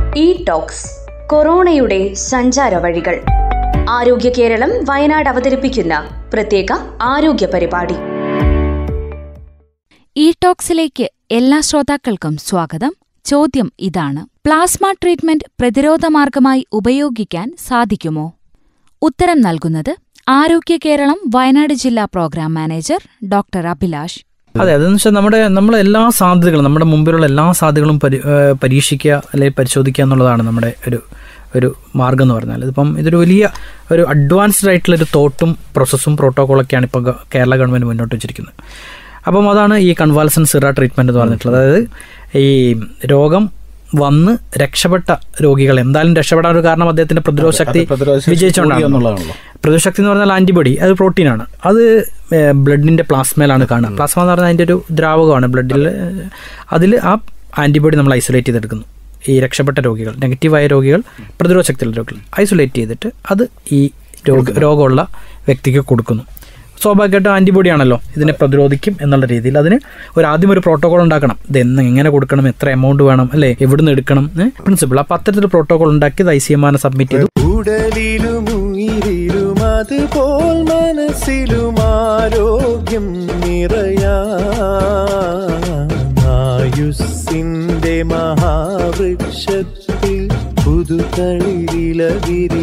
E talks കൊറോണയുടെ സഞ്ചാര വഴികൾ ആരോഗ്യ കേരളം വയനാട് അവതരിപ്പിക്കുന്ന പ്രത്യേക ആരോഗ്യ പരിപാടി ഇ ടോക്സിലേക്ക് എല്ലാ ശ്രോതാക്കൾക്കും സ്വാഗതം ചോദ്യം ഇതാണ് പ്ലാസ്മ ട്രീറ്റ്മെന്റ് പ്രതിരോധ മാർഗമായി ഉപയോഗിക്കാൻ സാധിക്കുമോ ഉത്തരം നൽകുന്നത് ആരോഗ്യ കേരളം വയനാട് ജില്ലാ പ്രോഗ്രാം മാനേജർ ഡോക്ടർ അഭിലാഷ് അതെ അതെന്ന് വെച്ചാൽ നമ്മുടെ നമ്മുടെ എല്ലാ സാധ്യതകളും നമ്മുടെ മുമ്പിലുള്ള എല്ലാ സാധ്യതകളും പരി ഏഹ് പരീക്ഷിക്കുക അല്ലെങ്കിൽ പരിശോധിക്കുക എന്നുള്ളതാണ് നമ്മുടെ ഒരു ഒരു മാർഗം എന്ന് പറഞ്ഞാൽ ഇതിപ്പം ഇതൊരു വലിയ ഒരു അഡ്വാൻസ്ഡ് ആയിട്ടുള്ള ഒരു തോട്ടും പ്രോസസ്സും പ്രോട്ടോക്കോളൊക്കെയാണ് ഇപ്പോൾ ഗ- കേരള ഗവൺമെൻറ് മുന്നോട്ട് വെച്ചിരിക്കുന്നത് അപ്പം അതാണ് ഈ കൺവാൽസൻ സിറ ട്രീറ്റ്മെൻറ്റ് എന്ന് പറഞ്ഞിട്ടുള്ളത് അതായത് ഈ രോഗം വന്ന് രക്ഷപ്പെട്ട രോഗികൾ എന്തായാലും രക്ഷപ്പെടാൻ ഒരു കാരണം അദ്ദേഹത്തിന്റെ പ്രതിരോധ ശക്തി പ്രതിരോധ ശക്തി വിജയിച്ചുകൊണ്ടാണ് കൂടി എന്നുള്ളതാണല്ലോ. പ്രതിരോധ ശക്തി എന്ന് പറഞ്ഞാൽ ആന്റിബോഡി അത് പ്രോട്ടീനാണ് അത് ബ്ലഡിന്റെ പ്ലാസ്മയിലാണ് കാണുക പ്ലാസ്മ എന്ന് പറഞ്ഞാൽ അതിൻ്റെ ഒരു ദ്രാവകമാണ് ബ്ലഡിൽ അതിൽ ആ ആന്റിബോഡി നമ്മൾ ഐസൊലേറ്റ് ചെയ്തെടുക്കുന്നു ഈ രക്ഷപ്പെട്ട രോഗികൾ നെഗറ്റീവായ രോഗികൾ പ്രതിരോധ ശക്തിയുള്ള രോഗികൾ ഐസൊലേറ്റ് ചെയ്തിട്ട് അത് ഈ രോഗ രോഗമുള്ള വ്യക്തിക്ക് കൊടുക്കുന്നു സ്വാഭാവികമായിട്ടും ആൻറ്റിബോഡി ആണല്ലോ ഇതിനെ പ്രതിരോധിക്കും എന്നുള്ള രീതിയിൽ അതിന് ഒരു ആദ്യം ഒരു പ്രോട്ടോകോൾ ഉണ്ടാക്കണം ഇത് എന്ന് എങ്ങനെ കൊടുക്കണം എത്ര എമൗണ്ട് വേണം അല്ലേ എവിടുന്ന് എടുക്കണം പ്രിൻസിപ്പിൾ അപ്പോൾ അത്തരത്തിൽ പ്രോട്ടോകോൾ ഉണ്ടാക്കി ഇത് ഐ സി എം ആറിനെ സബ്മിറ്റ് ചെയ്തു ഉടലിലും ഉയിരിലും അതുപോൽ മനസ്സിലും ആരോഗ്യം നിറയായുസിന്റെ മഹാവൃക്ഷത്തിൽ പുതുതളിരില വിരി